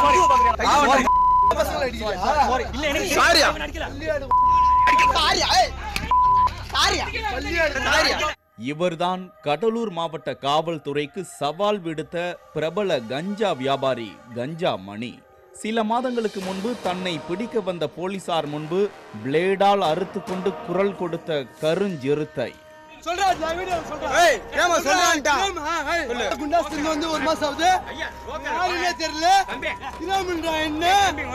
இவர்தான் கடலூர் மாவட்ட காவல்துறைக்கு சவால் விடுத்த பிரபல கஞ்சா வியாபாரி கஞ்சா மணி சில மாதங்களுக்கு முன்பு தன்னை பிடிக்க வந்த போலீசார் முன்பு பிளேடால் அறுத்து கொண்டு குரல் கொடுத்த கருஞ்சிறுத்தை குண்டாஸ் தின்னு வந்து ஒரு மாசம் ஆகுது யாருன்னே தெரியல இனாமுன்றா என்ன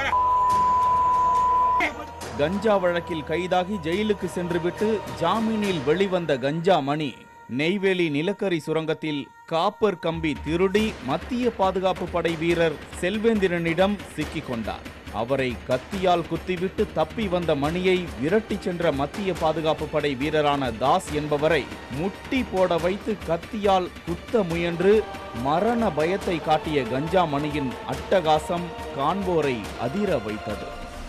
கஞ்சா வழக்கில் கைதாகி ஜெயிலுக்கு சென்றுவிட்டு ஜாமீனில் வெளிவந்த கஞ்சா மணி நெய்வேலி நிலக்கரி சுரங்கத்தில் காப்பர் கம்பி திருடி மத்திய பாதுகாப்பு படை வீரர் செல்வேந்திரனிடம் சிக்கிக் கொண்டார் அவரை கத்தியால் குத்திவிட்டு தப்பி வந்த மணியை விரட்டிச் சென்ற மத்திய பாதுகாப்பு படை வீரரான தாஸ் என்பவரை முட்டி போட வைத்து கத்தியால் குத்த முயன்று மரண பயத்தை காட்டிய கஞ்சா மணியின் அட்டகாசம் காண்போரை அதிர வைத்தது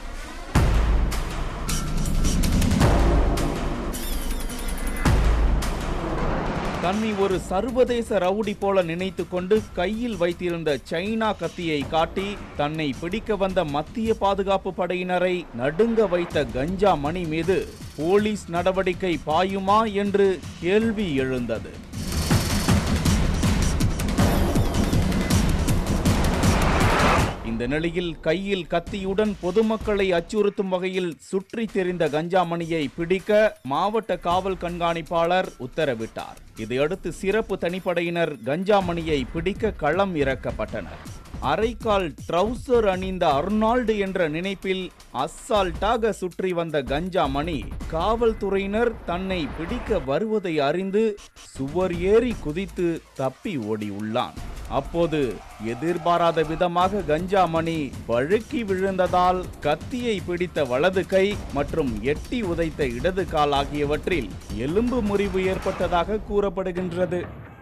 தன்னை ஒரு சர்வதேச ரவுடி போல நினைத்து கொண்டு கையில் வைத்திருந்த சைனா கத்தியை காட்டி தன்னை பிடிக்க வந்த மத்திய பாதுகாப்பு படையினரை நடுங்க வைத்த கஞ்சா மணி மீது போலீஸ் நடவடிக்கை பாயுமா என்று கேள்வி எழுந்தது இந்த நிலையில் கையில் கத்தியுடன் பொதுமக்களை அச்சுறுத்தும் வகையில் சுற்றித் திரிந்த கஞ்சாமணியை பிடிக்க மாவட்ட காவல் கண்காணிப்பாளர் உத்தரவிட்டார் இதையடுத்து சிறப்பு தனிப்படையினர் கஞ்சாமணியை பிடிக்க களம் இறக்கப்பட்டனர் அரைக்கால் ட்ரவுசர் அணிந்த அர்னால்டு என்ற நினைப்பில் அஸ்ஸால்ட்டாக சுற்றி வந்த கஞ்சா மணி காவல்துறையினர் தன்னை பிடிக்க வருவதை அறிந்து சுவர் ஏறி குதித்து தப்பி ஓடியுள்ளான் அப்போது எதிர்பாராத விதமாக கஞ்சா மணி வழுக்கி விழுந்ததால் கத்தியை பிடித்த வலது கை மற்றும் எட்டி உதைத்த இடது கால் ஆகியவற்றில் எலும்பு முறிவு ஏற்பட்டதாக கூறப்படுகின்றது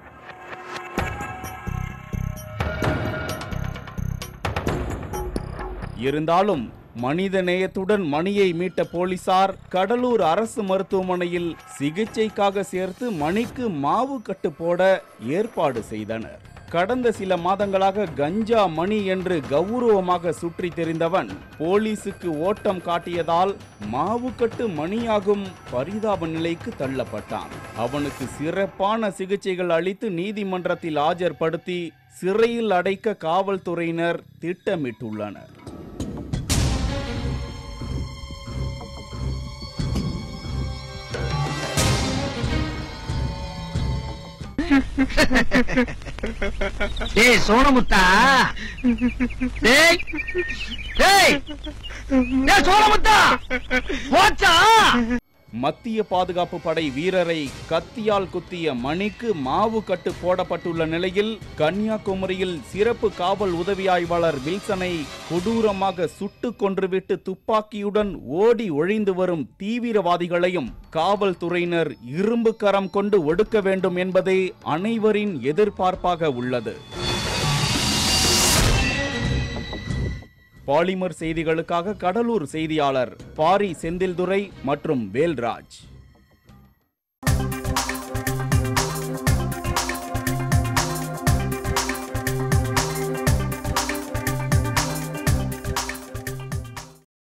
இருந்தாலும் மனித நேயத்துடன் மணியை மீட்ட போலீசார் கடலூர் அரசு மருத்துவமனையில் சிகிச்சைக்காக சேர்த்து மணிக்கு மாவு கட்டு போட ஏற்பாடு செய்தனர் கடந்த சில மாதங்களாக கஞ்சா மணி என்று கௌரவமாக சுற்றி தெரிந்தவன் போலீசுக்கு ஓட்டம் காட்டியதால் மாவுக்கட்டு மணியாகும் பரிதாப நிலைக்கு தள்ளப்பட்டான் அவனுக்கு சிறப்பான சிகிச்சைகள் அளித்து நீதிமன்றத்தில் ஆஜர்படுத்தி சிறையில் அடைக்க காவல்துறையினர் திட்டமிட்டுள்ளனர் டேய் சோனமுத்தா டேய் டேய் டேய் சோனமுத்தா போச்சா மத்திய பாதுகாப்பு படை வீரரை கத்தியால் குத்திய மணிக்கு மாவு கட்டு போடப்பட்டுள்ள நிலையில் கன்னியாகுமரியில் சிறப்பு காவல் உதவி ஆய்வாளர் வில்சனை கொடூரமாக சுட்டுக் கொன்றுவிட்டு துப்பாக்கியுடன் ஓடி ஒழிந்து வரும் தீவிரவாதிகளையும் காவல்துறையினர் இரும்பு கரம் கொண்டு ஒடுக்க வேண்டும் என்பதே அனைவரின் எதிர்பார்ப்பாக உள்ளது பாலிமர் செய்திகளுக்காக கடலூர் செய்தியாளர் பாரி செந்தில்துரை மற்றும் வேல்ராஜ்